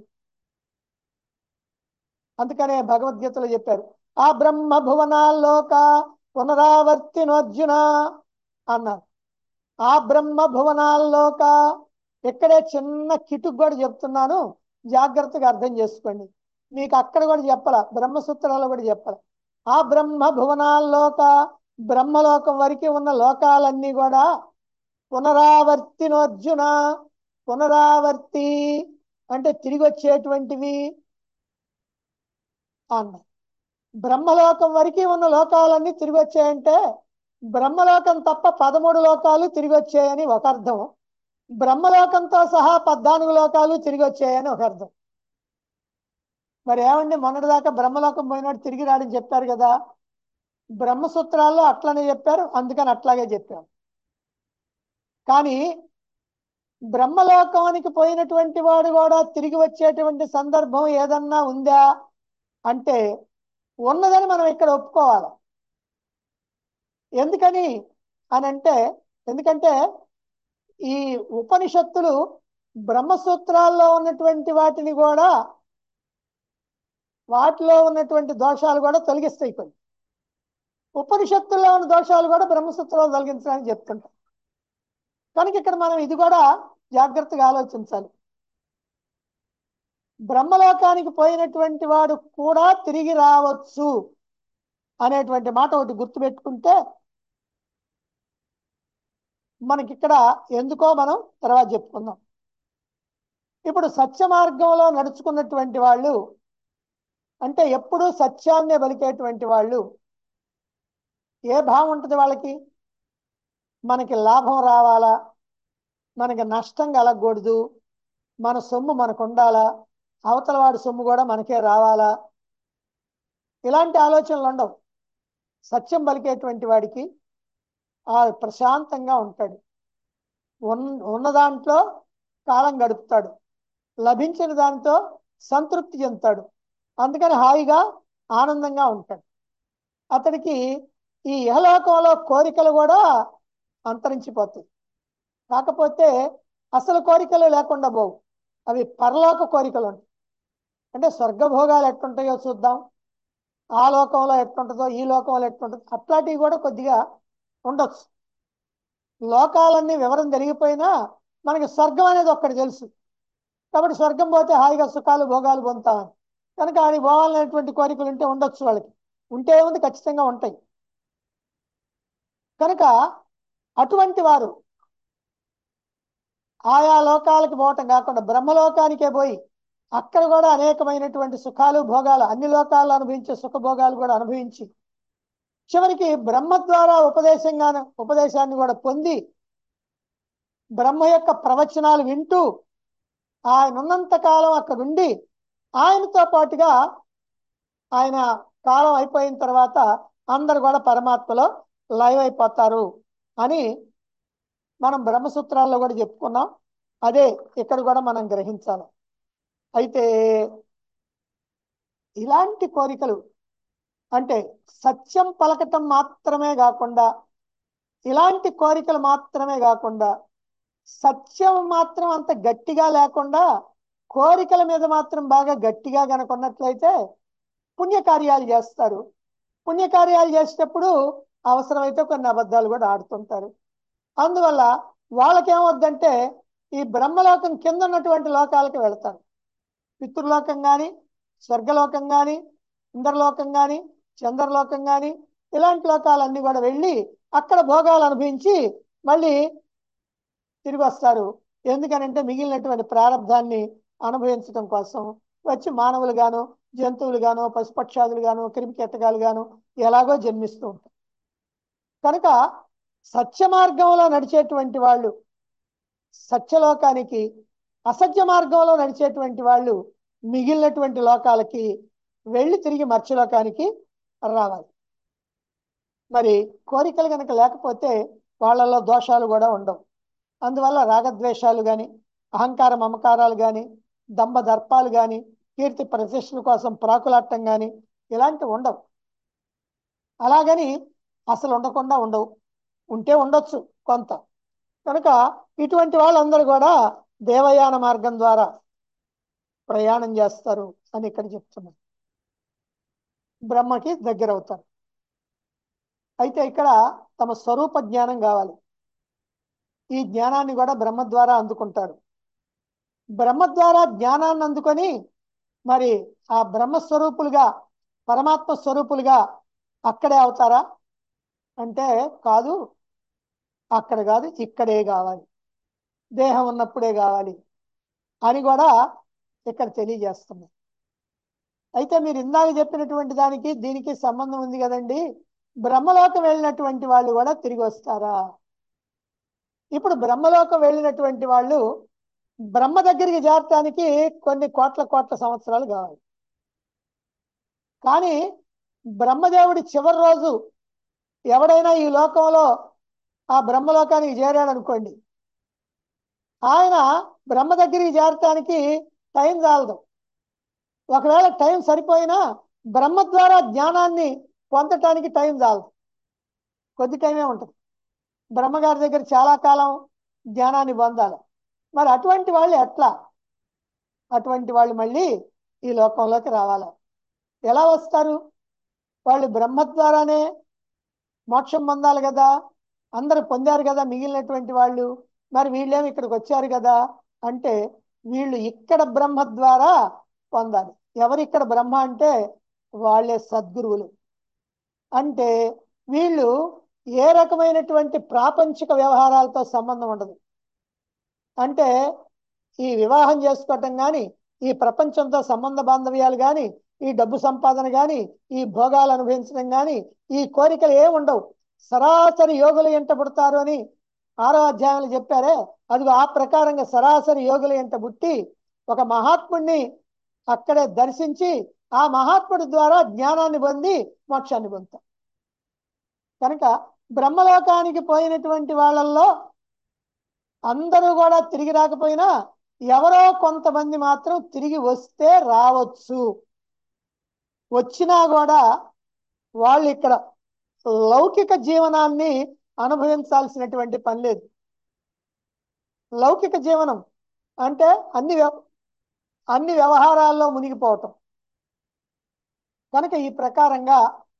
అందుకనే భగవద్గీతలో చెప్పారు ఆ బ్రహ్మ భువనాల్లోక పునరావర్తినోర్జున అన్నారు ఆ బ్రహ్మ భువనాల్లోక ఇక్కడే చిన్న కిటుకు కూడా చెప్తున్నాను జాగ్రత్తగా అర్థం చేసుకోండి మీకు అక్కడ కూడా చెప్పాల బ్రహ్మసూత్రాలు కూడా చెప్పాల ఆ బ్రహ్మ భువనాల్లోక బ్రహ్మలోకం వరకు ఉన్న లోకాలన్నీ కూడా పునరావర్తినోర్జున పునరావర్తి అంటే తిరిగి వచ్చేటువంటివి అన్న బ్రహ్మలోకం వరకు ఉన్న లోకాలన్నీ తిరిగి వచ్చాయంటే బ్రహ్మలోకం తప్ప పదమూడు లోకాలు తిరిగి వచ్చాయని ఒక అర్థం బ్రహ్మలోకంతో సహా పద్నాలుగు లోకాలు తిరిగి వచ్చాయని ఒక అర్థం మరి ఏమండి మొన్నటిదాకా బ్రహ్మలోకం పోయినట్టు తిరిగి రాడని చెప్పారు కదా బ్రహ్మసూత్రాల్లో అట్లనే చెప్పారు అందుకని అట్లాగే చెప్పారు కానీ బ్రహ్మలోకానికి పోయినటువంటి వాడు కూడా తిరిగి వచ్చేటువంటి సందర్భం ఏదన్నా ఉందా అంటే ఉన్నదని మనం ఇక్కడ ఒప్పుకోవాలి ఎందుకని అని అంటే ఎందుకంటే ఈ ఉపనిషత్తులు బ్రహ్మసూత్రాల్లో ఉన్నటువంటి వాటిని కూడా వాటిలో ఉన్నటువంటి దోషాలు కూడా తొలగిస్తాయి కొన్ని ఉపనిషత్తుల్లో ఉన్న దోషాలు కూడా బ్రహ్మసూత్రాలు తొలగించడానికి చెప్తుంటాం కనుక ఇక్కడ మనం ఇది కూడా జాగ్రత్తగా ఆలోచించాలి బ్రహ్మలోకానికి పోయినటువంటి వాడు కూడా తిరిగి రావచ్చు అనేటువంటి మాట ఒకటి గుర్తుపెట్టుకుంటే మనకి ఇక్కడ ఎందుకో మనం తర్వాత చెప్పుకుందాం ఇప్పుడు సత్య మార్గంలో నడుచుకున్నటువంటి వాళ్ళు అంటే ఎప్పుడూ సత్యాన్నే పలికేటువంటి వాళ్ళు ఏ భావం ఉంటుంది వాళ్ళకి మనకి లాభం రావాలా మనకి నష్టం కలగకూడదు మన సొమ్ము మనకు ఉండాలా అవతల వాడి సొమ్ము కూడా మనకే రావాలా ఇలాంటి ఆలోచనలు ఉండవు సత్యం పలికేటువంటి వాడికి ఆ ప్రశాంతంగా ఉంటాడు ఉన్ ఉన్న దాంట్లో కాలం గడుపుతాడు లభించిన దాంతో సంతృప్తి చెందుతాడు అందుకని హాయిగా ఆనందంగా ఉంటాడు అతడికి ఈ ఇహలోకంలో కోరికలు కూడా అంతరించిపోతాయి కాకపోతే అసలు కోరికలు లేకుండా పోవు అవి పరలోక కోరికలు ఉంటాయి అంటే స్వర్గభోగాలు ఎట్టుంటాయో చూద్దాం ఆ లోకంలో ఎట్టుంటుందో ఈ లోకంలో ఎట్టుంటుందో అట్లాంటివి కూడా కొద్దిగా ఉండొచ్చు లోకాలన్నీ వివరం జరిగిపోయినా మనకి స్వర్గం అనేది ఒక్కటి తెలుసు కాబట్టి స్వర్గం పోతే హాయిగా సుఖాలు భోగాలు పొందుతామని కనుక ఆడికి పోవాలనేటువంటి కోరికలు ఉంటే ఉండొచ్చు వాళ్ళకి ఉంటే ఏముంది ఖచ్చితంగా ఉంటాయి కనుక అటువంటి వారు ఆయా లోకాలకు పోవటం కాకుండా బ్రహ్మలోకానికే పోయి అక్కడ కూడా అనేకమైనటువంటి సుఖాలు భోగాలు అన్ని లోకాల్లో అనుభవించే సుఖభోగాలు కూడా అనుభవించి చివరికి బ్రహ్మ ద్వారా ఉపదేశంగాను ఉపదేశాన్ని కూడా పొంది బ్రహ్మ యొక్క ప్రవచనాలు వింటూ ఆయన ఉన్నంత కాలం అక్కడ ఉండి ఆయనతో పాటుగా ఆయన కాలం అయిపోయిన తర్వాత అందరు కూడా పరమాత్మలో లైవ్ అయిపోతారు అని మనం బ్రహ్మసూత్రాల్లో కూడా చెప్పుకున్నాం అదే ఇక్కడ కూడా మనం గ్రహించాలి అయితే ఇలాంటి కోరికలు అంటే సత్యం పలకటం మాత్రమే కాకుండా ఇలాంటి కోరికలు మాత్రమే కాకుండా సత్యం మాత్రం అంత గట్టిగా లేకుండా కోరికల మీద మాత్రం బాగా గట్టిగా కనుకున్నట్లయితే పుణ్యకార్యాలు చేస్తారు పుణ్యకార్యాలు చేసేటప్పుడు అవసరమైతే కొన్ని అబద్ధాలు కూడా ఆడుతుంటారు అందువల్ల వాళ్ళకేమవుద్దంటే ఈ బ్రహ్మలోకం కింద ఉన్నటువంటి లోకాలకు వెళ్తారు పితృలోకం కానీ స్వర్గలోకం కానీ ఇంద్రలోకం కానీ చంద్రలోకం కానీ ఇలాంటి లోకాలన్నీ కూడా వెళ్ళి అక్కడ భోగాలు అనుభవించి మళ్ళీ తిరిగి వస్తారు ఎందుకనంటే మిగిలినటువంటి ప్రారంధాన్ని అనుభవించడం కోసం వచ్చి మానవులు గాను జంతువులు గాను పశుపక్షాదులు గాను క్రిమికీటకాలు గాను ఎలాగో జన్మిస్తూ ఉంటారు కనుక సత్య మార్గంలో నడిచేటువంటి వాళ్ళు సత్యలోకానికి అసత్య మార్గంలో నడిచేటువంటి వాళ్ళు మిగిలినటువంటి లోకాలకి వెళ్ళి తిరిగి మత్స్యలోకానికి రావాలి మరి కోరికలు కనుక లేకపోతే వాళ్ళలో దోషాలు కూడా ఉండవు అందువల్ల రాగద్వేషాలు కానీ అహంకార మమకారాలు కానీ దంభ దర్పాలు కానీ కీర్తి ప్రతిష్టల కోసం ప్రాకులాట్టం కానీ ఇలాంటివి ఉండవు అలాగని అసలు ఉండకుండా ఉండవు ఉంటే ఉండొచ్చు కొంత కనుక ఇటువంటి వాళ్ళందరూ కూడా దేవయాన మార్గం ద్వారా ప్రయాణం చేస్తారు అని ఇక్కడ చెప్తున్నారు బ్రహ్మకి దగ్గర అవుతారు అయితే ఇక్కడ తమ స్వరూప జ్ఞానం కావాలి ఈ జ్ఞానాన్ని కూడా బ్రహ్మ ద్వారా అందుకుంటారు బ్రహ్మ ద్వారా జ్ఞానాన్ని అందుకొని మరి ఆ బ్రహ్మస్వరూపులుగా పరమాత్మ స్వరూపులుగా అక్కడే అవుతారా అంటే కాదు అక్కడ కాదు ఇక్కడే కావాలి దేహం ఉన్నప్పుడే కావాలి అని కూడా ఇక్కడ తెలియజేస్తుంది అయితే మీరు ఇందాక చెప్పినటువంటి దానికి దీనికి సంబంధం ఉంది కదండి బ్రహ్మలోకం వెళ్ళినటువంటి వాళ్ళు కూడా తిరిగి వస్తారా ఇప్పుడు బ్రహ్మలోకం వెళ్ళినటువంటి వాళ్ళు బ్రహ్మ దగ్గరికి చేరటానికి కొన్ని కోట్ల కోట్ల సంవత్సరాలు కావాలి కానీ బ్రహ్మదేవుడి చివరి రోజు ఎవడైనా ఈ లోకంలో ఆ బ్రహ్మలోకానికి చేరాడు అనుకోండి ఆయన బ్రహ్మ దగ్గరికి చేరటానికి టైం చాలదు ఒకవేళ టైం సరిపోయినా బ్రహ్మ ద్వారా జ్ఞానాన్ని పొందటానికి టైం చాలదు కొద్ది టైమే ఉంటుంది బ్రహ్మగారి దగ్గర చాలా కాలం జ్ఞానాన్ని పొందాలి మరి అటువంటి వాళ్ళు ఎట్లా అటువంటి వాళ్ళు మళ్ళీ ఈ లోకంలోకి రావాలి ఎలా వస్తారు వాళ్ళు బ్రహ్మ ద్వారానే మోక్షం పొందాలి కదా అందరూ పొందారు కదా మిగిలినటువంటి వాళ్ళు మరి వీళ్ళేమి ఇక్కడికి వచ్చారు కదా అంటే వీళ్ళు ఇక్కడ బ్రహ్మ ద్వారా పొందాలి ఎవరు ఇక్కడ బ్రహ్మ అంటే వాళ్ళే సద్గురువులు అంటే వీళ్ళు ఏ రకమైనటువంటి ప్రాపంచిక వ్యవహారాలతో సంబంధం ఉండదు అంటే ఈ వివాహం చేసుకోవటం కానీ ఈ ప్రపంచంతో సంబంధ బాంధవ్యాలు కానీ ఈ డబ్బు సంపాదన కానీ ఈ భోగాలు అనుభవించడం కానీ ఈ కోరికలు ఏమి ఉండవు సరాసరి యోగులు ఎంట పుడతారు అని ఆరో అధ్యాయంలో చెప్పారే అదిగో ఆ ప్రకారంగా సరాసరి యోగులు ఎంట పుట్టి ఒక మహాత్ముడిని అక్కడే దర్శించి ఆ మహాత్ముడి ద్వారా జ్ఞానాన్ని పొంది మోక్షాన్ని పొందుతాం కనుక బ్రహ్మలోకానికి పోయినటువంటి వాళ్ళల్లో అందరూ కూడా తిరిగి రాకపోయినా ఎవరో కొంతమంది మాత్రం తిరిగి వస్తే రావచ్చు వచ్చినా కూడా వాళ్ళు ఇక్కడ లౌకిక జీవనాన్ని అనుభవించాల్సినటువంటి పని లేదు లౌకిక జీవనం అంటే అన్ని వ్యవ అన్ని వ్యవహారాల్లో మునిగిపోవటం కనుక ఈ ప్రకారంగా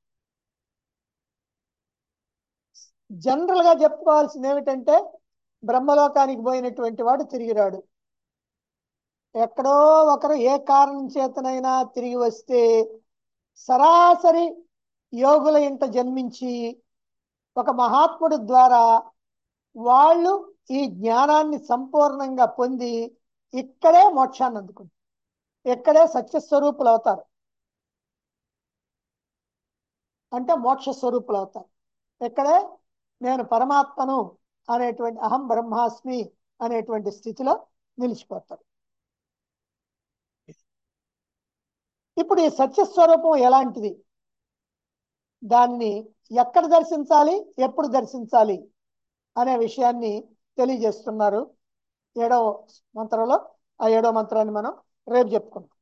జనరల్ గా చెప్పుకోవాల్సింది ఏమిటంటే బ్రహ్మలోకానికి పోయినటువంటి వాడు తిరిగి రాడు ఎక్కడో ఒకరు ఏ కారణం చేతనైనా తిరిగి వస్తే సరాసరి యోగుల ఇంట జన్మించి ఒక మహాత్ముడి ద్వారా వాళ్ళు ఈ జ్ఞానాన్ని సంపూర్ణంగా పొంది ఇక్కడే మోక్షాన్ని అందుకుంటారు ఇక్కడే సత్యస్వరూపులు అవుతారు అంటే మోక్ష స్వరూపులు అవుతారు ఎక్కడే నేను పరమాత్మను అనేటువంటి అహం బ్రహ్మాస్మి అనేటువంటి స్థితిలో నిలిచిపోతారు ఇప్పుడు ఈ సత్యస్వరూపం ఎలాంటిది దాన్ని ఎక్కడ దర్శించాలి ఎప్పుడు దర్శించాలి అనే విషయాన్ని తెలియజేస్తున్నారు ఏడవ మంత్రంలో ఆ ఏడవ మంత్రాన్ని మనం రేపు చెప్పుకుందాం